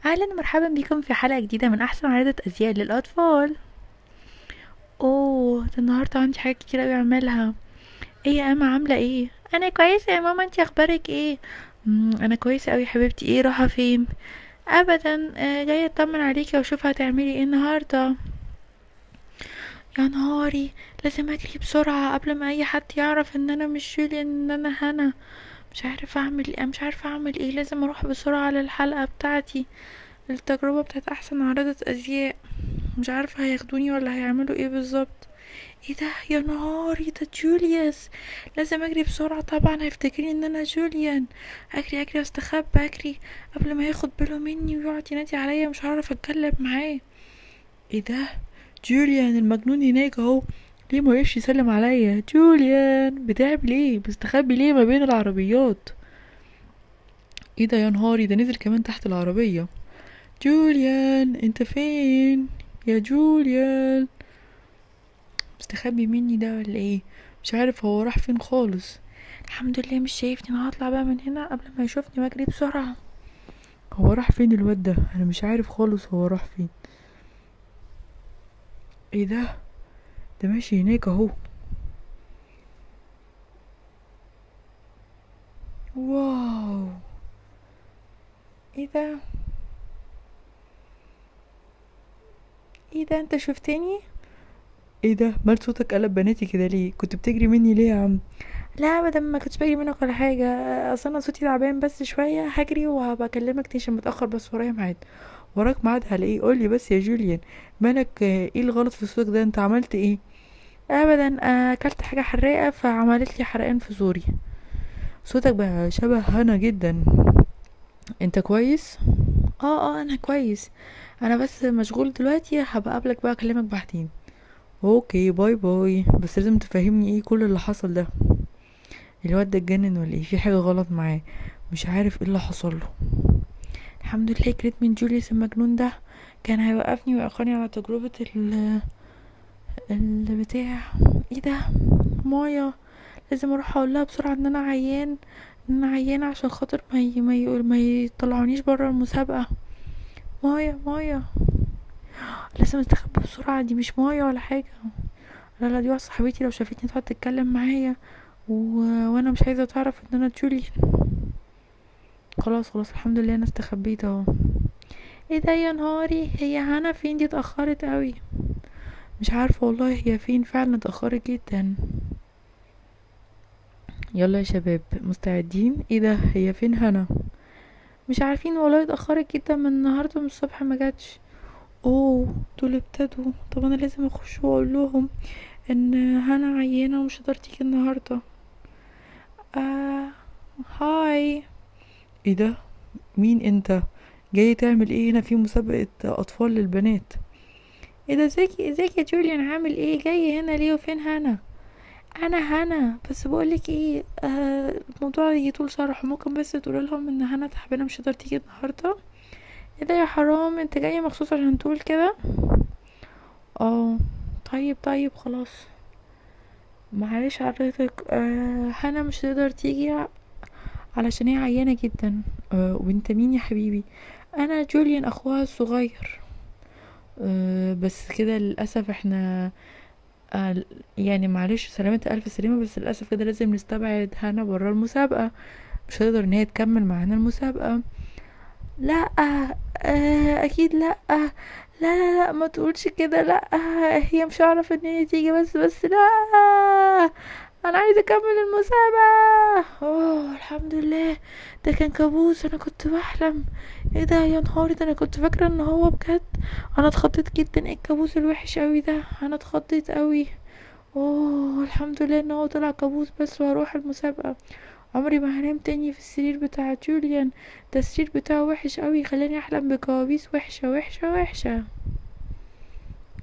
اهلا ومرحبا بكم في حلقة جديدة من احسن عادة ازياء للاطفال اوه ده النهاردة عندي حاجات كتير اوي اعملها ايه يا اما عاملة ايه انا كويسة يا ماما انتي اخبارك ايه مم انا كويسة اوي يا حبيبتي ايه رايحة فين ابدا آه جاية اطمن عليكي واشوف هتعملي ايه النهاردة يا نهاري لازم اجري بسرعة قبل ما اي حد يعرف ان انا مش جوليان ان انا هنا مش عارفة اعمل ايه مش عارفة اعمل ايه لازم اروح بسرعة على الحلقة بتاعتي التجربة بتاعت احسن عارضة ازياء مش عارفة هياخدوني ولا هيعملوا ايه بالظبط ايه ده يا نهاري ده جوليوس لازم اجري بسرعة طبعا هيفتكرني ان انا جوليان اجري اجري واستخبى اجري قبل ما ياخد باله مني ويقعد ينادي عليا مش هعرف اتكلم معاه ايه ده جوليان المجنون هناك اهو ليه ما وقفش يسلم عليا جوليان بتعمل ايه بستخبي ليه ما بين العربيات ايه ده يا نهاري ده نزل كمان تحت العربية جوليان انت فين يا جوليان مستخبي مني ده ولا ايه مش عارف هو راح فين خالص الحمد لله مش شايفني انا هطلع بقى من هنا قبل ما يشوفني واجري بسرعة هو راح فين الواد ده انا مش عارف خالص هو راح فين ايه ده ده ماشي هناك اهو واو ايه ده ايه ده انت شفتني ايه ده مال صوتك قلب بناتي كده ليه كنت بتجري مني ليه يا عم لا ابدا ما كنتش بجري منك ولا حاجه اصل انا صوتي تعبان بس شويه هجري وهبقى اكلمك تاني عشان متاخر بس ورايا ميعاد وراك ميعاد على ايه قولي بس يا جوليان مالك آه، ايه الغلط في صوتك ده انت عملت ايه ابدا آه، اكلت حاجه حراقه فعملت لي حرقان في زوري صوتك بقى شبه هنا جدا انت كويس اه اه انا كويس انا بس مشغول دلوقتي هبقى اقابلك بقى اكلمك بعدين اوكي باي باي بس لازم تفهمني ايه كل اللي حصل ده الواد ده اتجنن ولا ايه في حاجه غلط معاه مش عارف ايه اللي حصل له الحمد لله جريت من جوليوس المجنون ده كان هيوقفني ويأخرني على تجربة ال البتاع ايه ده مايا لازم اروح اقول لها بسرعة ان انا عيان ان انا عيانة عشان خاطر ما ي... ما, ي... ما يطلعونيش برا المسابقة مايا مايا لازم استخبى بسرعة دي مش مايا ولا حاجة لا لا دي واحدة صاحبتي لو شافتني تقعد تتكلم معايا و... وانا مش عايزة تعرف ان انا جوليان خلاص خلاص الحمد لله انا استخبيت اهو ايه ده يا نهاري هي هنا فين دي اتأخرت قوي مش عارفة والله هي فين فعلا اتأخرت جدا يلا يا شباب مستعدين ايه ده هي فين هنا مش عارفين والله اتأخرت جدا من النهاردة من الصبح ما جاتش اوه دول ابتدوا طب انا لازم اخش واقول لهم ان هنا عيانة ومش هتقدر تيجي النهاردة آه هاي ايه ده مين انت جاي تعمل ايه هنا في مسابقة اطفال للبنات ايه ده ازيك ازيك يا جوليان عامل ايه جاي هنا ليه وفين هنا انا هنا بس بقولك ايه آه الموضوع يطول شرحه ممكن بس تقول لهم ان هنا تعبانه مش هتقدر تيجي النهارده ايه ده يا حرام انت جاي مخصوص عشان تقول كده اه طيب طيب خلاص معلش حضرتك آه هنا مش هتقدر تيجي علشان هي عيانه جدا آه وانت مين يا حبيبي انا جوليان اخوها الصغير آه بس كده للاسف احنا آه يعني معلش سلامة ألف سلامة بس للأسف كده لازم نستبعد هنا برا المسابقة مش هتقدر ان هي تكمل معانا المسابقة لا آه اكيد لا لا لا لا ما تقولش كده لا هي مش هعرف ان هي تيجي بس بس لا انا عايزه اكمل المسابقه اوه الحمد لله ده كان كابوس انا كنت بحلم ايه ده يا نهاري ده انا كنت فاكره ان هو بجد انا اتخضيت جدا ايه الكابوس الوحش قوي ده انا اتخضيت قوي اوه الحمد لله ان هو طلع كابوس بس وهروح المسابقه عمري ما هنام تاني في السرير بتاع جوليان ده السرير بتاعه وحش قوي خلاني احلم بكوابيس وحشه وحشه وحشه